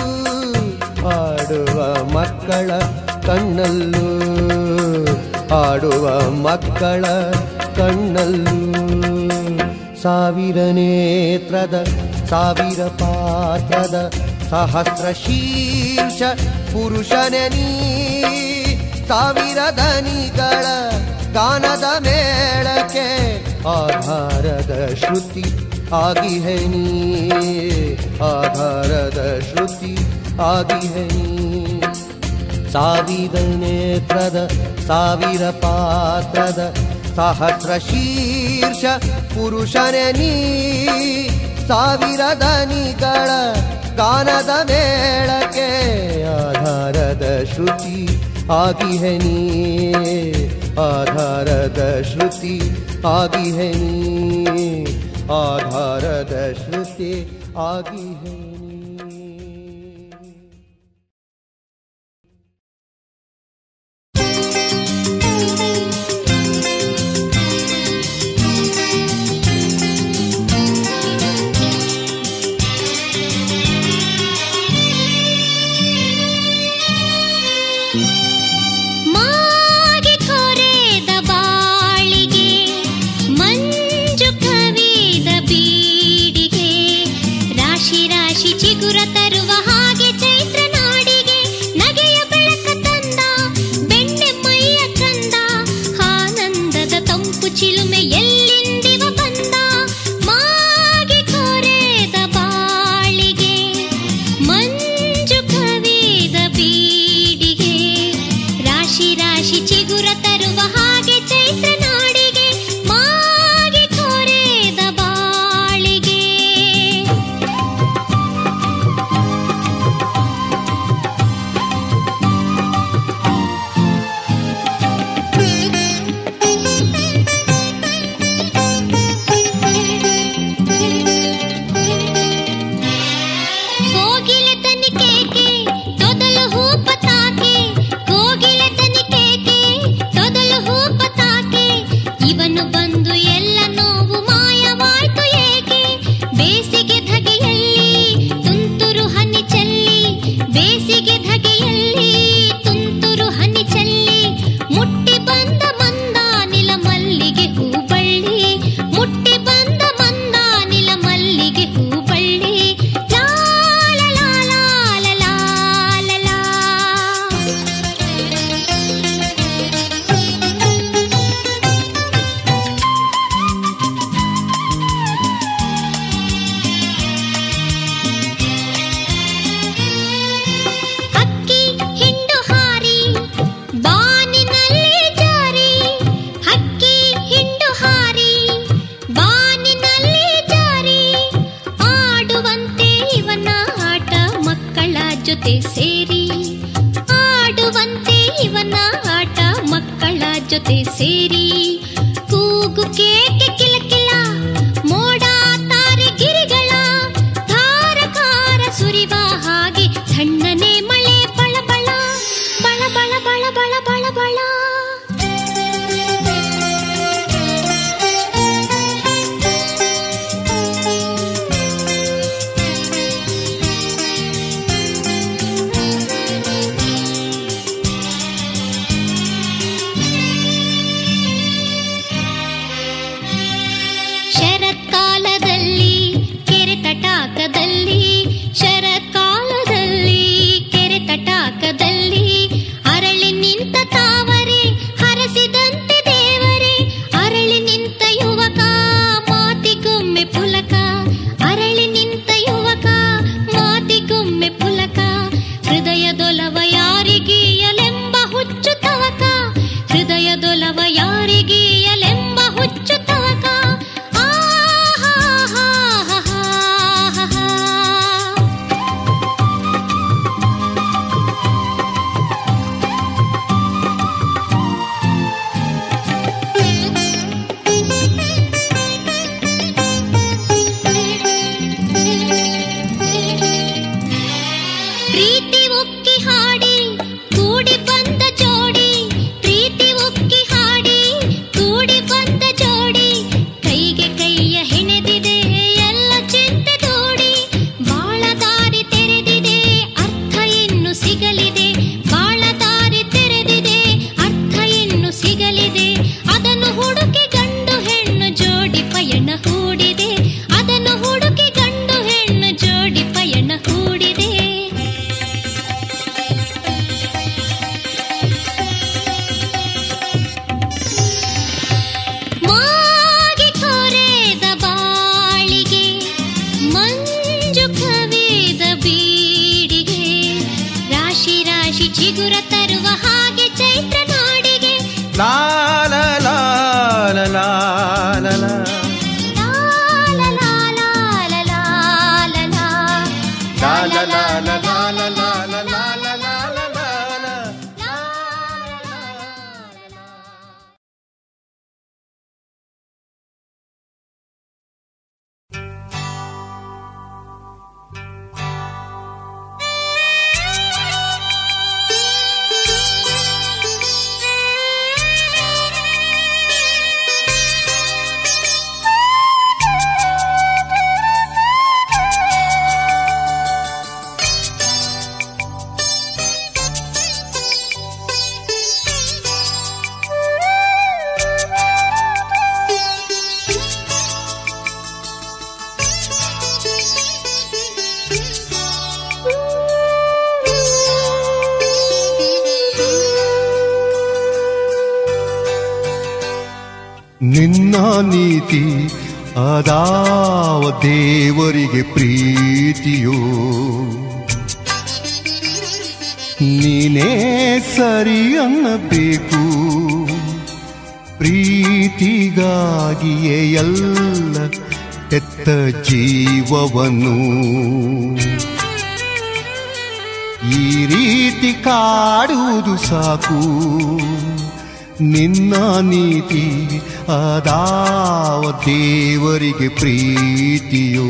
ಆಡುವ ಮಕ್ಕಳ ಕಣ್ಣಲ್ಲೂ ಆಡುವ ಮಕ್ಕಳ ಕಣ್ಣಲ್ಲೂ ಸಾವಿರ ನೇತ್ರದ ಸಾವಿರ ಪಾತ್ರದ ಸಹಸ್ರ ಶೀರ್ಷ ಪುರುಷನೇ ನೀ ಸಾವಿರ ದನಿಗಳ ಗಾನದ ಮೇಳಕ್ಕೆ ಆಧಾರದ ಶ್ರುತಿ ಆಗಿಹೆ ನೀ ಆಧಾರದ ಶ್ರುತಿ ಆಗಿಹೆ ನೀ ಸಾವಿರ ನೇತ್ರದ ಸಾವಿರ ಪಾತ್ರದ ಸಹಸ್ರ ಶೀರ್ಷ ಪುರುಷನೇ ನೀ ಸಾವಿರ ದನಿಗಳ ಗಾನದ ಮೇಳಕ್ಕೆ ಆಧಾರದ ಶ್ರುತಿ ಆಗಿಹೆ ನೀ ಆಧಾರದ ಶ್ರುತಿ ಆಗಿಹೆ ನೀ ಆಧಾರದ ಶ್ರುತಿ ಆಗಿಹೆ ನೀ ಮಾಗಿ ಕೊರೆದ ಬಾಳಿಗೆ ಮಂಜು ಕವಿದ ಬೀಡಿಗೆ ರಾಶಿ ರಾಶಿ ಜೊತೆ ಸೇರಿ ಆಡುವಂತೆ ಇವನ ಆಟ ಮಕ್ಕಳ ಜೊತೆ ಸೇರಿ ಕೂಗು ಕೇಕೆ ಕಿಲಕಿಲ ಮೋಡ ತಾರೆ ಗಿರಿಗಳ ಧಾರಕಾರ ಸುರಿವ ಹಾಗೆ ಸಣ್ಣನೆ ಮಳೆ ಬಳಬಳ ಬಳ ಬಳ ಬಳ ಬಳ ಬಳ ಬಳ ಶರತ್ಕಾಲದಲ್ಲಿ ಕೆರೆ ತಟಾಕದಲ್ಲಿ ಶರತ್ಕಾಲದಲ್ಲಿ ಕೆರೆ ತಟಾಕದಲ್ಲಿ ಅರಳಿ ನಿಂತ ತಾವರೆ ಹರಸಿದಂತೆ ದೇವರೇ ಅರಳಿ ನಿಂತ ಯುವಕ ಮಾತಿಗೊಮ್ಮೆ ಪುಲಕ ಅರಳಿ ನಿಂತ ಯುವಕ ಮಾತಿಗೊಮ್ಮೆ ಪುಲಕ ಹೃದಯದೊಲವ ಯಾರಿಗೀಯಲೆಂಬ ಹುಚ್ಚು ತವಕ ಹೃದಯದೊಲವ ಯಾರಿಗೀಯಲೆಂಬ ಹುಚ್ಚು ತವಕ ಆಹಾಹಾಹಾಹಾಹಾ. ಪ್ರೀತಿ ಉಕ್ಕಿ ಹಾಡಿ ಕೂಡಿ ಬಂದ ಜೋಡಿ ಪ್ರೀತಿ ಉಕ್ಕಿ ಹಾಡಿ ಕೂಡಿ ಬಂದ ಜೋಡಿ ಕೈಗೆ ಕೈಯ ಹೆಣೆದಿದೆ ಎಲ್ಲ ಚಿಂತೆ ದೂಡಿ ಬಾಳ ದಾರಿ ತೆರೆದಿದೆ ಅರ್ಥ ಇನ್ನು ಸಿಗಲಿದೆ ಬಾಳ ದಾರಿ ತೆರೆದಿದೆ ಅರ್ಥ ಇನ್ನು ಸಿಗಲಿದೆ ಅದನ್ನು ಹುಡುಕಿ ಗಂಡು ಹೆಣ್ಣು ಜೋಡಿ ಪಯಣ ಹೂಡಿದೆ ಅದನ್ನು ಹುಡುಕಿ ಗಂಡು ಹೆಣ್ಣು ಜೋಡಿ ಪಯಣ ಹೂಡಿದೆ ಮಾಗಿ ಕೊರೆದ ಬಾಳಿಗೆ ಮಂಜು ಕವಿದ ಬೀಡಿಗೆ ರಾಶಿ ರಾಶಿ ಚಿಗುರ ತರುವ ಹಾಗೆ ಚೈತ್ರ ನಾಡಿಗೆ ಲಾ ಲಾ ಲಾ ಲಾ ಲಾ ಲಾ ಲಾ. ಲಾ ಲಾ ಲಾ ಲಾ ಲಾ ಲಾ ಲಾ ಲಾ. ಲಾ ಲಾ ಲಾ ಲಾ ಲಾ ಲಾ ಲಾ ಲಾ ಲಾ ಲಾ ಲಾ ಲಾ ಲಾ ಲಾ. ನಿನ್ನ ನೀತಿ ಅದಾವ ದೇವರಿಗೆ ಪ್ರೀತಿಯೋ ನೀನೇ ಸರಿ ಅನ್ನಬೇಕು ಪ್ರೀತಿಗಾಗಿಯೇ ಎಲ್ಲ ಎತ್ತ ಜೀವವನ್ನು ಈ ರೀತಿ ಕಾಡುವುದು ಸಾಕು ನಿನ್ನ ನೀತಿ ಅದಾವ ದೇವರಿಗೆ ಪ್ರೀತಿಯೋ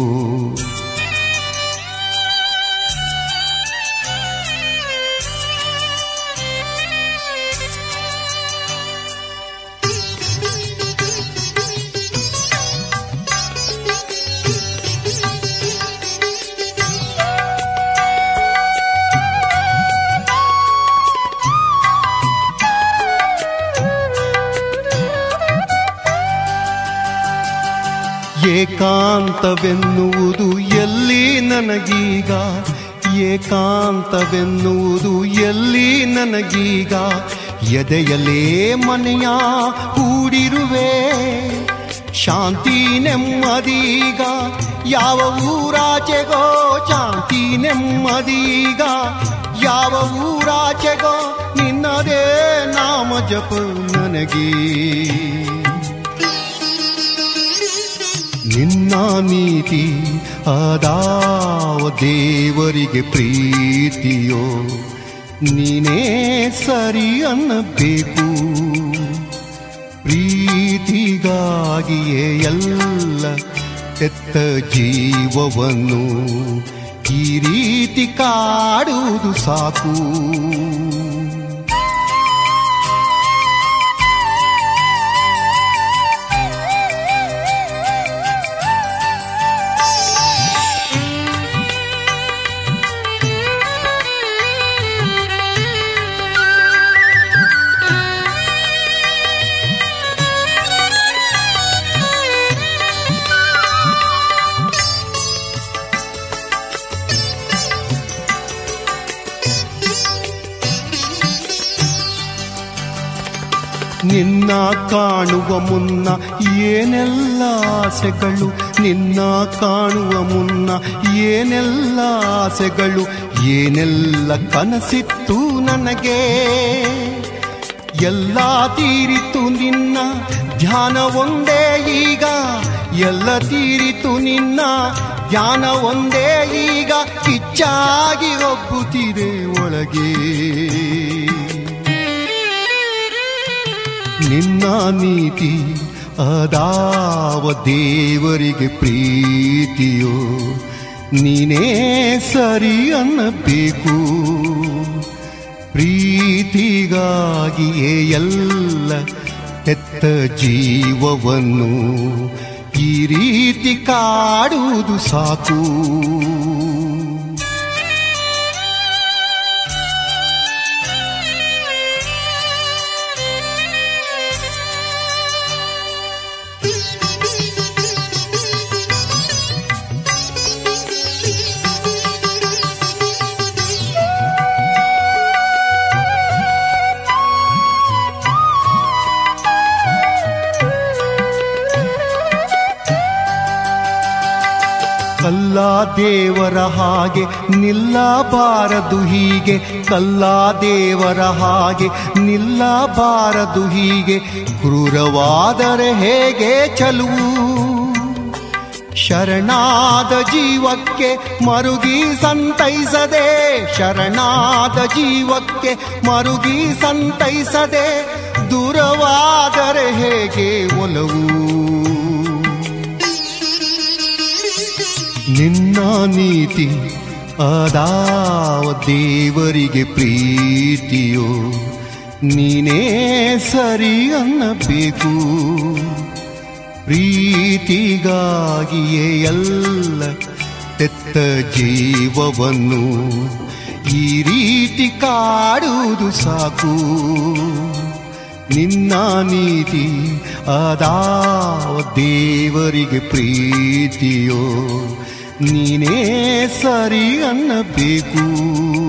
ಏಕಾಂತವೆನ್ನುವುದು ಎಲ್ಲಿ ನನಗೀಗ ಏಕಾಂತವೆನ್ನುವುದು ಎಲ್ಲಿ ನನಗೀಗ ಎದೆಯಲೇ ಮನೆಯ ಹೂಡಿರುವೆ ಶಾಂತಿ ನೆಮ್ಮದೀಗ ಯಾವ ಊರಾಚೆಗೋ ಶಾಂತಿ ನೆಮ್ಮದೀಗ ಯಾವ ಊರಾಚೆಗೋ ನಿನ್ನದೇ ನಾಮ ಜಪ ನನಗೆ ನಿನ್ನ ನಿನ್ನ ನೀತಿ ಅದಾವ ದೇವರಿಗೆ ಪ್ರೀತಿಯೋ ನೀನೇ ಸರಿ ಅನ್ನಬೇಕು ಪ್ರೀತಿಗಾಗಿಯೇ ಎಲ್ಲ ಎತ್ತ ಜೀವವನ್ನು ಈ ರೀತಿ ಕಾಡುವುದು ಸಾಕು ನಿನ್ನ ಕಾಣುವ ಮುನ್ನ ಏನೆಲ್ಲ ಆಸೆಗಳು ನಿನ್ನ ಕಾಣುವ ಮುನ್ನ ಏನೆಲ್ಲ ಆಸೆಗಳು ಏನೆಲ್ಲ ಕನಸಿತ್ತು ನನಗೆ ಎಲ್ಲ ತೀರಿತು ನಿನ್ನ ಧ್ಯಾನ ಒಂದೇ ಈಗ ಎಲ್ಲ ತೀರಿತು ನಿನ್ನ ಧ್ಯಾನ ಒಂದೇ ಈಗ ಕಿಚ್ಚಾಗಿ ಒಬ್ಬುತ್ತಿದೆ ಒಳಗೆ ನಿನ್ನ ನೀತಿ ಅದಾವ ದೇವರಿಗೆ ಪ್ರೀತಿಯೋ ನೀನೇ ಸರಿ ಅನ್ನಬೇಕು ಪ್ರೀತಿಗಾಗಿಯೇ ಎಲ್ಲ ಹೆತ್ತ ಜೀವವನ್ನು ಈ ರೀತಿ ಕಾಡುವುದು ಸಾಕು ಕಲ್ಲ ದೇವರ ಹಾಗೆ ನಿಲ್ಲಬಾರದು ಹೀಗೆ ಕಲ್ಲ ದೇವರ ಹಾಗೆ ನಿಲ್ಲಬಾರದು ಹೀಗೆ ಕ್ರೂರವಾದರೆ ಹೇಗೆ ಚಲುವು ಶರಣಾದ ಜೀವಕ್ಕೆ ಮರುಗಿ ಸಂತೈಸದೆ ಶರಣಾದ ಜೀವಕ್ಕೆ ಮರುಗಿ ಸಂತೈಸದೆ ದೂರವಾದರೆ ಹೇಗೆ ಒಲವು ನಿನ್ನ ನೀತಿ ಅದಾವ ದೇವರಿಗೆ ಪ್ರೀತಿಯೋ ನೀನೇ ಸರಿ ಅನ್ನಬೇಕು ಪ್ರೀತಿಗಾಗಿಯೇ ಎಲ್ಲ ತೆತ್ತ ಜೀವವನ್ನು ಈ ರೀತಿ ಕಾಡುವುದು ಸಾಕು ನಿನ್ನ ನೀತಿ ಅದಾವ ದೇವರಿಗೆ ಪ್ರೀತಿಯೋ ನೀನೇ ಸರಿ ಅನ್ನಬೇಕು